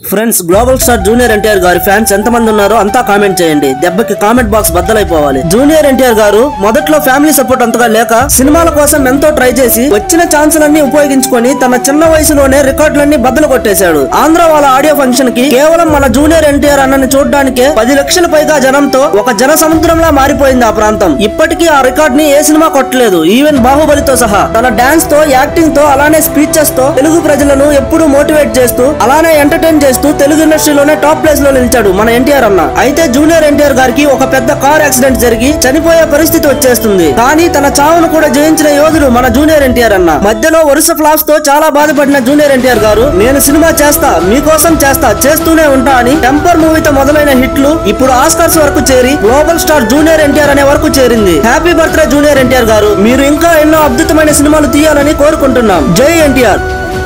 friends global star junior NTR గారి fans ఎంతమంది ఉన్నారో అంతా కామెంట్ చేయండి దెబ్బకి కామెంట్ బాక్స్ బద్దలైపోవాలి జూనియర్ ఎన్టీఆర్ గారు మొదట్లో ఫ్యామిలీ సపోర్ట్ అంతగా లేక సినిమాల కోసం ఎంతో ట్రై చేసి వచ్చిన ఛాన్సులన్నీ ఉపయోగించుకొని తన చిన్న వయసులోనే రికార్డులన్నీ బద్దలు కొట్టేశాడు ఆంధ్ర వాళ్ళ ఆడియో ఫంక్షన్ కి కేవలం మన జూనియర్ ఎన్టీఆర్ అన్నని చూడడానికే పది లక్షల పైగా జనంతో ఒక జన సముద్రంలా మారిపోయింది ఆ ప్రాంతం ఇప్పటికీ ఆ రికార్డ్ ని ఏ సినిమా కొట్టలేదు ఈవెన్ బాహుబలితో సహా తన డాన్స్ తో యాక్టింగ్ తో అలానే స్పీచెస్ తో తెలుగు ప్రజలను ఎప్పుడూ మోటివేట్ చేస్తూ అలానే ఎంటర్టైన్ చేస్తూ తెలుగు ఇండస్ట్రీలోనే టాప్ ప్లేస్ లో నిలిచాడు మన ఎన్టీఆర్ అన్న అయితే జూనియర్ ఎన్టీఆర్ గారికి ఒక పెద్ద కార్ యాక్సిడెంట్ జరిగి చనిపోయే పరిస్థితి వచ్చేస్తుంది కానీ తన చావును కూడా జయించిన యోధుడు మన జూనియర్ ఎన్టీఆర్ అన్న మధ్యలో వరుస ఫ్లాప్స్ తో చాలా బాధపడిన జూనియర్ ఎన్టీఆర్ గారు నేను సినిమా చేస్తా మీకోసం చేస్తా చేస్తూనే ఉంటా అని టెంపర్ మూవీతో మొదలైన హిట్లు ఇప్పుడు ఆస్కర్స్ వరకు చేరి గ్లోబల్ స్టార్ జూనియర్ ఎన్టీఆర్ అనే వరకు చేరింది హ్యాపీ బర్త్డే జూనియర్ ఎన్టీఆర్ గారు మీరు ఇంకా ఎన్నో అద్భుతమైన సినిమాలు తీయాలని కోరుకుంటున్నాం జై ఎన్టీఆర్